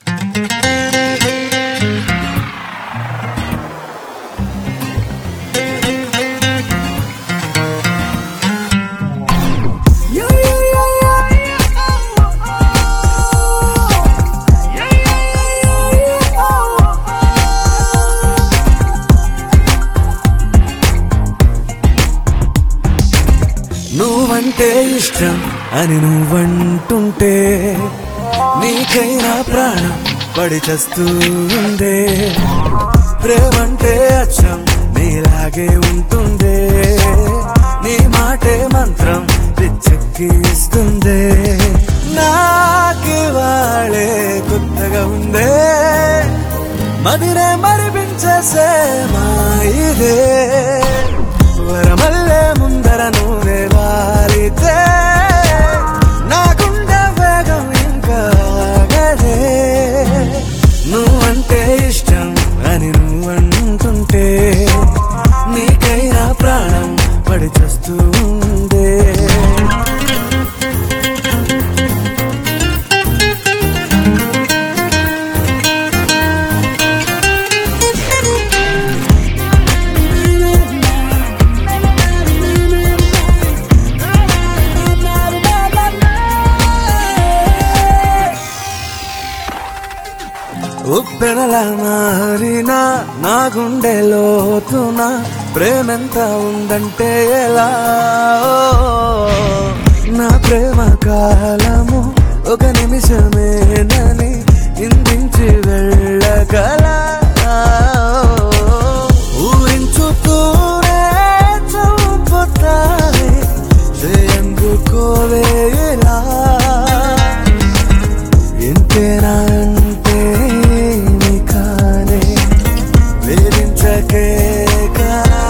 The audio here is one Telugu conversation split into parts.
నువ్వంటే ఇష్టం అని నువ్వంటుంటే నీకైనా ప్రాణం పడి చస్తూ ఉందే ప్రేమంటే అచ్చం నీలాగే ఉంటుందే నీ మాటే మంత్రం పిచ్చెక్కిస్తుందే నాకి వాళ్ళే కొత్తగా ఉందే మదిరే మరిపించేసే మా ఇదే వరమల్లే ముందర నూనె వాలితే నా గుండె వేగం ఇంకా ఆగదే నువ్వంటే ఇష్టం అని నువ్వంటుంటే నీకైనా ప్రాణం పడి చస్తుందే ఉప్పెనలా మారిన నా గుండె లోతున ప్రేమెంత ఉందంటే ఎలా ఓ, నా ప్రేమ కాలము ఒక నిమిషమేనని ఇందించి వెళ్ళగల ఊరించుతూనే చంపుతాయి ఎందుకోవే ఇలా ఎంతేనా అంటే నీ కానే వేధించకే కదా.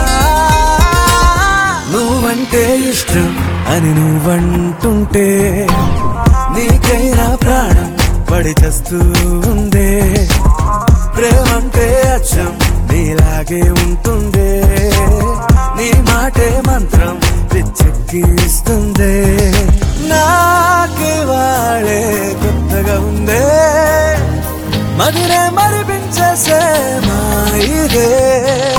నువ్వంటే ఇష్టం అని నువ్వంటుంటే నీకైనా ప్రాణం పడి చస్తూ ఉందే ప్రేమంటే అచ్చం నీలాగే ఉంటుందే నీ మాటే మంత్రం పిచ్చెక్కిస్తుందే నాకి వాళ్ళే కొత్తగా ఉందే మదిరే మరిపించేసే మా ఇదే